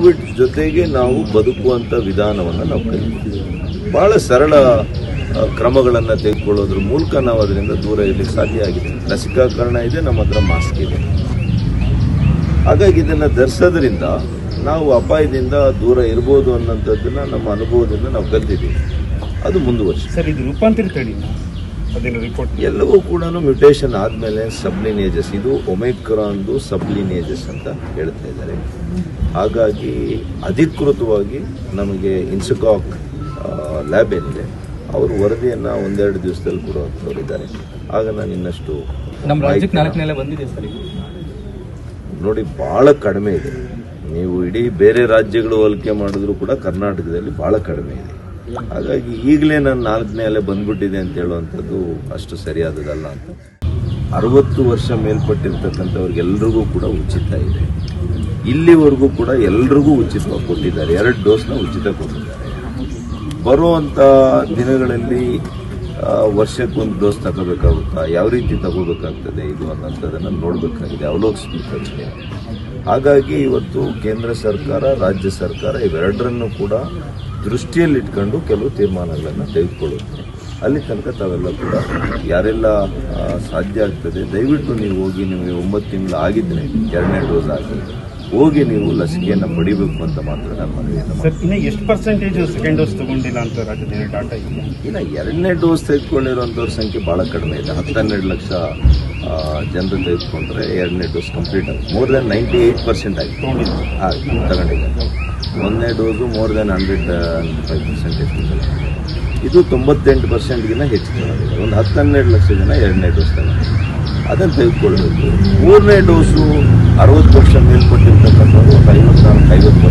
Covid ಜೊತೆಗೆ ನಾವು ಬದುಕುವಂಥ ವಿಧಾನವನ್ನು ನಾವು ಕಲಿತೀವಿ ಭಾಳ ಸರಳ ಕ್ರಮಗಳನ್ನು ತೆಗೆದುಕೊಳ್ಳೋದ್ರ ಮೂಲಕ ನಾವು ಅದರಿಂದ ದೂರ ಇರಲಿಕ್ಕೆ ಸಾಧ್ಯ ಆಗಿದೆ ಲಸಿಕಾಕರಣ ಇದೆ ನಮ್ಮ ಹತ್ರ ಮಾಸ್ಕ್ ಇದೆ ಹಾಗಾಗಿ ಇದನ್ನು ಧರಿಸೋದ್ರಿಂದ ನಾವು ಅಪಾಯದಿಂದ ದೂರ ಇರ್ಬೋದು ಅನ್ನೋಂಥದ್ದನ್ನ ನಮ್ಮ ಅನುಭವದಿಂದ ನಾವು ಕಲ್ತಿದ್ದೀವಿ ಅದು ಮುಂದುವರಿಸಿ ಸರ್ ಇದು ರೂಪಾಂತರ ತಳಿ ಅದೇನು ರಿಪೋರ್ಟ್ ಎಲ್ಲವೂ ಕೂಡ ಮ್ಯೂಟೇಷನ್ ಆದಮೇಲೆ ಸಬ್ಲಿನೇಜಸ್ ಇದು ಒಮೈಕ್ರಾನ್ದು ಸಬ್ಲಿನೇಜಸ್ ಅಂತ ಹೇಳ್ತಾ ಇದ್ದಾರೆ ಹಾಗಾಗಿ ಅಧಿಕೃತವಾಗಿ ನಮಗೆ ಇನ್ಸುಕಾಕ್ ಲ್ಯಾಬ್ ಏನಿದೆ ಅವರು ವರದಿಯನ್ನು ಒಂದೆರಡು ದಿವಸದಲ್ಲಿ ಕೊಡುವಂಥವ್ರಿದ್ದಾರೆ ಆಗ ನಾನು ಇನ್ನಷ್ಟು ನಮ್ಮ ರಾಜ್ಯಕ್ಕೆ ಮಾಹಿತಿನ- ನಾಲ್ಕನೆಲ್ಲ ಬಂದಿದೆ ಸರ್ ಇದು ನೋಡಿ ಬಹಳ ಕಡಿಮೆ ಇದೆ ನೀವು ಇಡೀ ಬೇರೆ ರಾಜ್ಯಗಳು ಹೋಲಿಕೆ ಮಾಡಿದ್ರು ಕೂಡ ಕರ್ನಾಟಕದಲ್ಲಿ ಬಹಳ ಕಡಿಮೆ ಇದೆ ಹಾಗಾಗಿ ಈಗಲೇ ನಾನು ನಾಲ್ಕನೇ ಅಲೆ ಬಂದ್ಬಿಟ್ಟಿದೆ ಅಂತ ಹೇಳುವಂಥದ್ದು ಅಷ್ಟು ಸರಿಯಾದದಲ್ಲ ಅಂತ ಅರವತ್ತು ವರ್ಷ ಮೇಲ್ಪಟ್ಟಿರ್ತಕ್ಕಂಥವ್ರಿಗೆಲ್ರಿಗೂ ಕೂಡ ಉಚಿತ ಇದೆ ಇಲ್ಲಿವರೆಗೂ ಕೂಡ ಎಲ್ರಿಗೂ ಉಚಿತವಾಗಿ ಕೊಟ್ಟಿದ್ದಾರೆ ಎರಡು ಡೋಸ್ನ ಉಚಿತ ಕೊಟ್ಟಿದ್ದಾರೆ ಬರುವಂಥ ದಿನಗಳಲ್ಲಿ ಆ, ವರ್ಷಕ್ಕೊಂದು ಡೋಸ್ ತಗೋಬೇಕಾಗುತ್ತಾ ಯಾವ ರೀತಿ ತಗೋಬೇಕಾಗ್ತದೆ ಇದು ಅನ್ನೋಂಥದ್ದನ್ನು ನೋಡಬೇಕಾಗಿದೆ ಅವಲೋಕಿಸ್ಬೇಕಾಗಿದೆ ಹಾಗಾಗಿ ಇವತ್ತು ಕೇಂದ್ರ ಸರ್ಕಾರ ರಾಜ್ಯ ಸರ್ಕಾರ ಇವೆರಡರನ್ನು ಕೂಡ ದೃಷ್ಟಿಯಲ್ಲಿಟ್ಕೊಂಡು ಕೆಲವು ತೀರ್ಮಾನಗಳನ್ನು ತೆಗೆದುಕೊಳ್ಳುತ್ತೆ ಅಲ್ಲಿ ತನಕ ತಾವೆಲ್ಲ ಕೂಡ ಯಾರೆಲ್ಲ ಆ, ಸಾಧ್ಯ ಆಗ್ತದೆ ದಯವಿಟ್ಟು ನೀವು ಹೋಗಿ ನಿಮಗೆ ಒಂಬತ್ತು ತಿಂಗಳು ಆಗಿದ್ರೆ ಎರಡನೇ ಡೋಸ್ ಆಗಿ ಹೋಗಿ ನೀವು ಲಸಿಕೆಯನ್ನು ಪಡಿಬೇಕು ಅಂತ ಮಾತ್ರ ನಾನು ಮನವಿಯನ್ನು ಸರ್ ಇನ್ನು ಎಷ್ಟು ಪರ್ಸೆಂಟೇಜ್ ಸೆಕೆಂಡ್ ಡೋಸ್ ತಗೊಂಡಿಲ್ಲ ಅಂತ ರಾಜ್ಯದಲ್ಲಿ ಡಾಟಾ ಇದೆಯಾ ಇನ್ನು ಎರಡನೇ ಡೋಸ್ ತೆಗೆದುಕೊಂಡಿರೋಂಥವ್ರ ಸಂಖ್ಯೆ ಭಾಳ ಕಡಿಮೆ ಇದೆ ಹತ್ತು ಹನ್ನೆರಡು ಲಕ್ಷ ಆ, ಜನರು ತೆಗೆದುಕೊಂಡ್ರೆ ಎರಡನೇ ಡೋಸ್ ಕಂಪ್ಲೀಟ್ ಆಗುತ್ತೆ more than ninety eight percent ಆಗಿದೆ ತಗೊಂಡಿಲ್ಲ ಆಗಿ ತಗೊಂಡಿದ್ದಾರೆ ಒಂದನೇ dose more than hundred five percentage ಇದು ತೊಂಬತ್ತೆಂಟು ಪರ್ಸೆಂಟ್ಗಿಂತ ಹೆಚ್ಚು ತಗೊಂಡಿದೆ ಒಂದು ಹತ್ತು ಹನ್ನೆರಡು ಲಕ್ಷ ಜನ ಎರಡನೇ ಡೋಸ್ ತಗೊಂಡಿದ್ದಾರೆ ಅದನ್ನು ತೆಗೆದುಕೊಳ್ಬೇಕು ಮೂರನೇ ಡೋಸು ಅರವತ್ತು ವರ್ಷ ಮೇಲ್ಪಟ್ಟಿರ್ತಕ್ಕಂಥವ್ರು ಒಂದು ಐವತ್ನಾಲ್ಕು ಐವತ್ತು